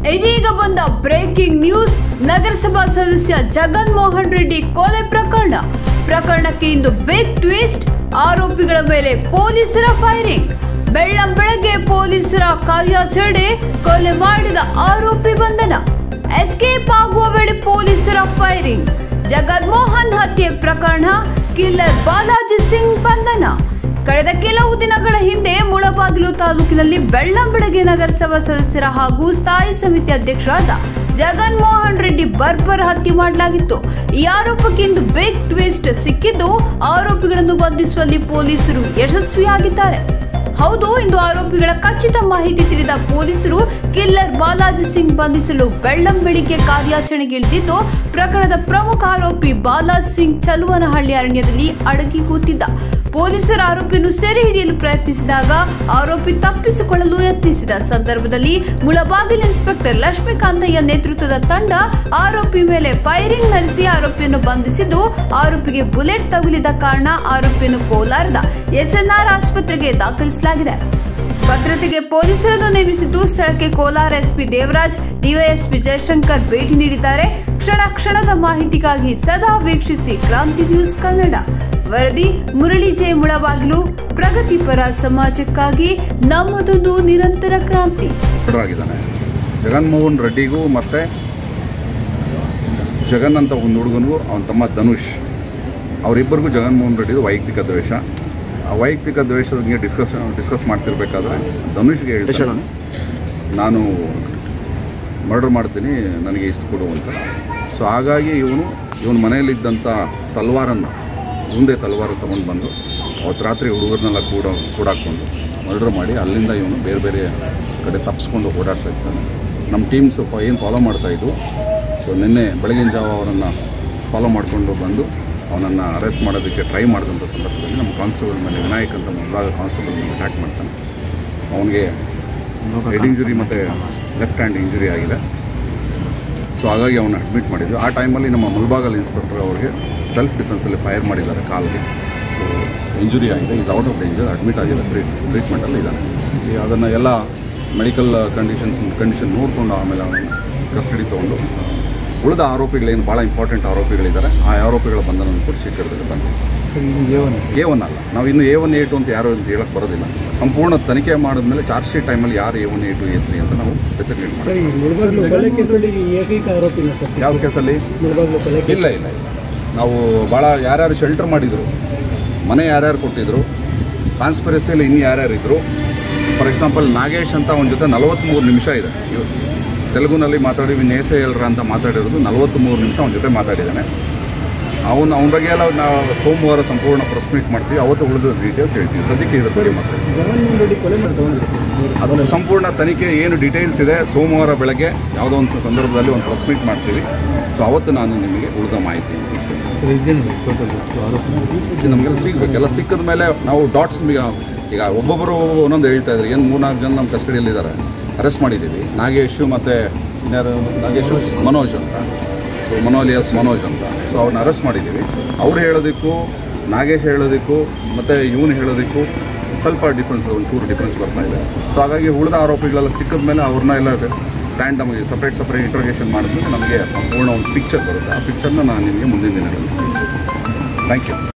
ಇದೀಗ ಬಂದ breaking news ನಗರಸಭಾ ಸದಸ್ಯ ಜಗನ್ ಮೋಹನ್ ರೆಡ್ಡಿ ಕೊಲೆ ಪ್ರಕರಣ ಪ್ರಕರಣಕ್ಕೆ ಇಂದು ಬಿಗ್ ಟ್ವಿಸ್ಟ್ ಆರೋಪಿಗಳ ಮೇಲೆ ಪೊಲೀಸರ ಫೈರಿಂಗ್ ಬೆಳ್ಳಂ ಬೆಳಗ್ಗೆ ಪೊಲೀಸರ ಕಾರ್ಯಾಚರಣೆ ಕೊಲೆ ಮಾಡಿದ ಆರೋಪಿ ಬಂಧನ ಎಸ್ಕೇಪ್ ಆಗುವ ವೇಳೆ ಪೊಲೀಸರ ಫೈರಿಂಗ್ ಜಗನ್ಮೋಹನ್ ಹತ್ಯೆ ಪ್ರಕರಣ ಕಿಲ್ಲರ್ ಬಾಲಾಜಿ ಸಿಂಗ್ ಬಂಧನ ಕಳೆದ ಕೆಲವು ದಿನಗಳ ಹಿಂದೆ ಮುಳಬಾಗಿಲು ತಾಲೂಕಿನಲ್ಲಿ ಬೆಳ್ಳಂಬೆಳಗ್ಗೆ ನಗರಸಭಾ ಸದಸ್ಯರ ಹಾಗೂ ಸ್ಥಾಯಿ ಸಮಿತಿ ಅಧ್ಯಕ್ಷರಾದ ಜಗನ್ ಮೋಹನ್ ರೆಡ್ಡಿ ಬರ್ಬರ್ ಹತ್ಯೆ ಮಾಡಲಾಗಿತ್ತು ಈ ಆರೋಪಕ್ಕೆ ಇಂದು ಬಿಗ್ ಟ್ವಿಸ್ಟ್ ಸಿಕ್ಕಿದ್ದು ಆರೋಪಿಗಳನ್ನು ಬಂಧಿಸುವಲ್ಲಿ ಪೊಲೀಸರು ಯಶಸ್ವಿಯಾಗಿದ್ದಾರೆ ಹೌದು ಇಂದು ಆರೋಪಿಗಳ ಖಚಿತ ಮಾಹಿತಿ ತಿಳಿದ ಪೊಲೀಸರು ಕಿಲ್ಲರ್ ಬಾಲಾಜಿ ಸಿಂಗ್ ಬಂಧಿಸಲು ಬೆಳ್ಳಂಬೆಳಿಗ್ಗೆ ಕಾರ್ಯಾಚರಣೆಗೆ ಇಳಿದಿದ್ದು ಪ್ರಕರಣದ ಪ್ರಮುಖ ಆರೋಪಿ ಬಾಲಾಜಿ ಸಿಂಗ್ ಚಲುವನಹಳ್ಳಿ ಅರಣ್ಯದಲ್ಲಿ ಅಡಗಿ ಕೂತಿದ್ದ ಪೊಲೀಸರು ಆರೋಪಿಯನ್ನು ಸೆರೆ ಹಿಡಿಯಲು ಪ್ರಯತ್ನಿಸಿದಾಗ ಆರೋಪಿ ತಪ್ಪಿಸಿಕೊಳ್ಳಲು ಯತ್ನಿಸಿದ ಸಂದರ್ಭದಲ್ಲಿ ಮುಳಬಾಗಿಲು ಇನ್ಸ್ಪೆಕ್ಟರ್ ಲಕ್ಷ್ಮೀಕಾಂತಯ್ಯ ನೇತೃತ್ವದ ತಂಡ ಆರೋಪಿ ಮೇಲೆ ಫೈರಿಂಗ್ ನಡೆಸಿ ಆರೋಪಿಯನ್ನು ಬಂಧಿಸಿದ್ದು ಆರೋಪಿಗೆ ಬುಲೆಟ್ ತಗುಲಿದ ಕಾರಣ ಆರೋಪಿಯನ್ನು ಕೋಲಾರದ ಎಸ್ಎನ್ಆರ್ ಆಸ್ಪತ್ರೆಗೆ ದಾಖಲಿಸಲಾಗಿದೆ ಭದ್ರತೆಗೆ ಪೊಲೀಸರನ್ನು ನೇಮಿಸಿದ್ದು ಸ್ಥಳಕ್ಕೆ ಕೋಲಾರ ಎಸ್ಪಿ ದೇವರಾಜ್ ಡಿವೈಎಸ್ಪಿ ಜಯಶಂಕರ್ ಭೇಟಿ ನೀಡಿದ್ದಾರೆ ಕ್ಷಣ ಕ್ಷಣದ ಮಾಹಿತಿಗಾಗಿ ಸದಾ ವೀಕ್ಷಿಸಿ ಕ್ರಾಂತಿ ನ್ಯೂಸ್ ಕನ್ನಡ ವರದಿ ಮುರಳಿ ಜೆ ಮುಳಬಾಗಿಲು ಪ್ರಗತಿಪರ ಸಮಾಜಕ್ಕಾಗಿ ನಮ್ಮದೊಂದು ನಿರಂತರ ಕ್ರಾಂತಿ ಆಗಿದ್ದಾನೆ ಜಗನ್ಮೋಹನ್ ರೆಡ್ಡಿಗೂ ಮತ್ತು ಜಗನ್ ಅಂತ ಒಂದು ಹುಡುಗನಿಗೂ ಅವನ ತಮ್ಮ ಧನುಷ್ ಅವರಿಬ್ಬರಿಗೂ ಜಗನ್ಮೋಹನ್ ರೆಡ್ಡಿದು ವೈಯಕ್ತಿಕ ದ್ವೇಷ ಆ ವೈಯಕ್ತಿಕ ದ್ವೇಷದ ಬಗ್ಗೆ ಡಿಸ್ಕಸ್ ಡಿಸ್ಕಸ್ ಮಾಡ್ತಿರ್ಬೇಕಾದ್ರೆ ಧನುಷ್ಗೆ ಹೇಳ್ತಾನೆ ನಾನು ಮರ್ಡರ್ ಮಾಡ್ತೀನಿ ನನಗೆ ಇಷ್ಟು ಕೊಡು ಅಂತ ಸೊ ಹಾಗಾಗಿ ಇವನು ಇವನ ಮನೆಯಲ್ಲಿದ್ದಂಥ ತಲ್ವಾರನ್ನು ಮುಂದೆ ತಲ್ವಾರ ತೊಗೊಂಡು ಬಂದು ಅವತ್ತು ರಾತ್ರಿ ಹುಡುಗರನ್ನೆಲ್ಲ ಕೂಡ ಕೂಡಾಕ್ಕೊಂಡು ಮರ್ಡರ್ ಮಾಡಿ ಅಲ್ಲಿಂದ ಇವನು ಬೇರೆ ಬೇರೆ ಕಡೆ ತಪ್ಪಿಸ್ಕೊಂಡು ಓಡಾಡ್ತಾ ಇರ್ತಾನೆ ನಮ್ಮ ಟೀಮ್ಸ್ ಏನು ಫಾಲೋ ಮಾಡ್ತಾಯಿದ್ವು ಸೊ ನಿನ್ನೆ ಬೆಳಗಿನ ಜಾವ ಅವರನ್ನು ಫಾಲೋ ಮಾಡಿಕೊಂಡು ಬಂದು ಅವನನ್ನು ಅರೆಸ್ಟ್ ಮಾಡೋದಕ್ಕೆ ಟ್ರೈ ಮಾಡಿದಂಥ ಸಂದರ್ಭದಲ್ಲಿ ನಮ್ಮ ಕಾನ್ಸ್ಟೇಬಲ್ ಮೇಲೆ ವಿನಾಯಕ್ ಅಂತ ಮುಂಭಾಗ ಕಾನ್ಸ್ಟೇಬಲ್ ಮೇಲೆ ಅಟ್ಯಾಕ್ ಮಾಡ್ತಾನೆ ಅವನಿಗೆ ಹೆಡ್ ಇಂಜುರಿ ಮತ್ತು ಲೆಫ್ಟ್ ಹ್ಯಾಂಡ್ ಇಂಜುರಿ ಆಗಿದೆ ಸೊ ಹಾಗಾಗಿ ಅವನ್ನ ಅಡ್ಮಿಟ್ ಮಾಡಿದ್ವಿ ಆ ಟೈಮಲ್ಲಿ ನಮ್ಮ ಮುಲ್ಬಾಗಲ್ ಇನ್ಸ್ಪೆಕ್ಟರ್ ಅವರಿಗೆ ಸೆಲ್ಫ್ ಡಿಫೆನ್ಸಲ್ಲಿ ಫೈರ್ ಮಾಡಿದ್ದಾರೆ ಕಾಲಿಗೆ ಸೊ ಇಂಜುರಿ ಆಗಿದೆ is out of danger admit ಆಗಿದೆ ಟ್ರೀಟ್ ಟ್ರೀಟ್ಮೆಂಟಲ್ಲಿ ಇದ್ದಾನೆ ಈಗ ಅದನ್ನು ಎಲ್ಲ ಮೆಡಿಕಲ್ ಕಂಡೀಷನ್ಸ್ ಕಂಡೀಷನ್ ನೋಡಿಕೊಂಡು ಆಮೇಲೆ ಅವನನ್ನು ಕಸ್ಟಡಿ ತೊಗೊಂಡು ಉಳಿದ ಆರೋಪಿಗಳೇನು ಭಾಳ ಇಂಪಾರ್ಟೆಂಟ್ ಆರೋಪಿಗಳಿದ್ದಾರೆ ಆ ಆರೋಪಿಗಳ ಬಂಧನ ಕೂಡ ಶೀಘ್ರದಲ್ಲಿ ಬಂಧಿಸ್ತಾರೆ ಎ ಒನ್ ಅಲ್ಲ ನಾವು ಇನ್ನು ಎ ಒನ್ ಎ ಟು ಅಂತ ಯಾರು ಅಂತ ಹೇಳಕ್ಕೆ ಬರೋದಿಲ್ಲ ಸಂಪೂರ್ಣ ತನಿಖೆ ಮಾಡಿದ್ಮೇಲೆ ಚಾರ್ಜ್ ಶೀಟ್ ಟೈಮಲ್ಲಿ ಯಾರು A one A two A three ಅಂತ ನಾವು ಡೆಸಿಗ್ನೇಟ್ ಮಾಡ್ತೀವಿ ಮುಳಬಾಗ್ಲು ಕೊಲೆ ಕೇಸಲ್ಲಿ ಏಕೈಕ ಆರೋಪಿನ ಸರ್ ಯಾವ ಕೇಸಲ್ಲಿ ಮುಳಬಾಗ್ಲು ಕೊಲೆ ಇಲ್ಲ ಇಲ್ಲ ಇಲ್ಲ ನಾವು ಭಾಳ ಯಾರ್ಯಾರು ಶೆಲ್ಟರ್ ಮಾಡಿದರು ಮನೆ ಯಾರ್ಯಾರು ಕೊಟ್ಟಿದ್ರು ಕಾನ್ಸ್ಪಿರಸಿಯಲ್ಲಿ ಇನ್ನು ಯಾರ್ಯಾರು ಇದ್ದರು ಫಾರ್ ಎಕ್ಸಾಂಪಲ್ ನಾಗೇಶ್ ಅಂತ ಅವನ ಜೊತೆ ನಲವತ್ತ್ಮೂರು ನಿಮಿಷ ಇದೆ ಇವ್ ತೆಲುಗುನಲ್ಲಿ ಮಾತಾಡಿ ನೇಸೆ ಹೇಳ್ರ ಅಂತ ಮಾತಾಡಿರೋದು ನಲವತ್ತ್ಮೂರು ನಿಮಿಷ ಅವನ ಜೊತೆ ಮಾತಾಡಿದ್ದಾನೆ ಅವನು ಅವನ ಬಗ್ಗೆ ಎಲ್ಲ ನಾವು ಸೋಮವಾರ ಸಂಪೂರ್ಣ ಪ್ರೆಸ್ ಮೀಟ್ ಮಾಡ್ತೀವಿ ಅವತ್ತು ಉಳಿದ ಡೀಟೇಲ್ಸ್ ಹೇಳ್ತೀವಿ ಸದ್ಯಕ್ಕೆ ಇದ್ರ ಬಗ್ಗೆ ಮಾತಾಡ್ತೀವಿ ಜಗನ್ಮೋಹನ್ ರೆಡ್ಡಿ ಕೊಲೆ ಮಾಡಿ ತಗೊಂಡ್ರಿ ಸರ್ ಅದು ಸಂಪೂರ್ಣ ತನಿಖೆ ಏನು ಡೀಟೇಲ್ಸ್ ಇದೆ ಸೋಮವಾರ ಬೆಳಗ್ಗೆ ಯಾವುದೋ ಒಂದು ಸಂದರ್ಭದಲ್ಲಿ ಒಂದು ಪ್ರೆಸ್ ಮೀಟ್ ಮಾಡ್ತೀವಿ ಸೊ ಅವತ್ತು ನಾನು ನಿಮಗೆ ಉಳಿದ ಮಾಹಿತಿ ಇದು ನಮಗೆಲ್ಲ ಸಿಗ್ಬೇಕು ಎಲ್ಲ ಸಿಕ್ಕಿದ ಮೇಲೆ ನಾವು ಡಾಟ್ಸ್ ಈಗ ಒಬ್ಬೊಬ್ಬರು ಒಂದೊಂದು ಹೇಳ್ತಾ ಇದ್ದಾರೆ ಏನು ಮೂರ್ನಾಲ್ಕು ಜನ ನಮ್ಮ ಕಸ್ಟಡಿಯಲ್ಲಿದ್ದಾರೆ ಅರೆಸ್ಟ್ ಮಾಡಿದ್ದೀವಿ ನಾಗೇಶು ಮತ್ತು ಇನ್ಯಾರು ನಾಗೇಶು ಮನೋಜ್ ಅಂತ ಸೊ ಮನೋಲಿಯಸ್ ಮನೋಜ್ ಅಂತ ಸೊ ಅವ್ರನ್ನ ಅರೆಸ್ಟ್ ಮಾಡಿದ್ದೀವಿ ಅವ್ರು ಹೇಳೋದಕ್ಕೂ ನಾಗೇಶ್ ಹೇಳೋದಕ್ಕೂ ಮತ್ತು ಇವನು ಹೇಳೋದಕ್ಕೂ ಸ್ವಲ್ಪ ಡಿಫ್ರೆನ್ಸ್ ಒಂಚೂರು ಡಿಫ್ರೆನ್ಸ್ ಬರ್ತಾ ಇದೆ ಸೊ ಹಾಗಾಗಿ ಉಳಿದ ಆರೋಪಿಗಳೆಲ್ಲ ಸಿಕ್ಕಿದ ಮೇಲೆ ಅವ್ರನ್ನ ಎಲ್ಲ ರ್ಯಾಂಡಮ್ಗೆ ಸಪ್ರೇಟ್ ಸಪ್ರೇಟ್ ಇಂಟ್ರೋಗೇಷನ್ ಮಾಡಿದ್ಮೇಲೆ ನಮಗೆ ಸಂಪೂರ್ಣ ಒಂದು ಪಿಕ್ಚರ್ ಬರುತ್ತೆ ಆ ಪಿಕ್ಚರ್ನ ನಾನು ನಿಮಗೆ ಮುಂದಿನ ದಿನಗಳಲ್ಲಿ ಥ್ಯಾಂಕ್ ಯು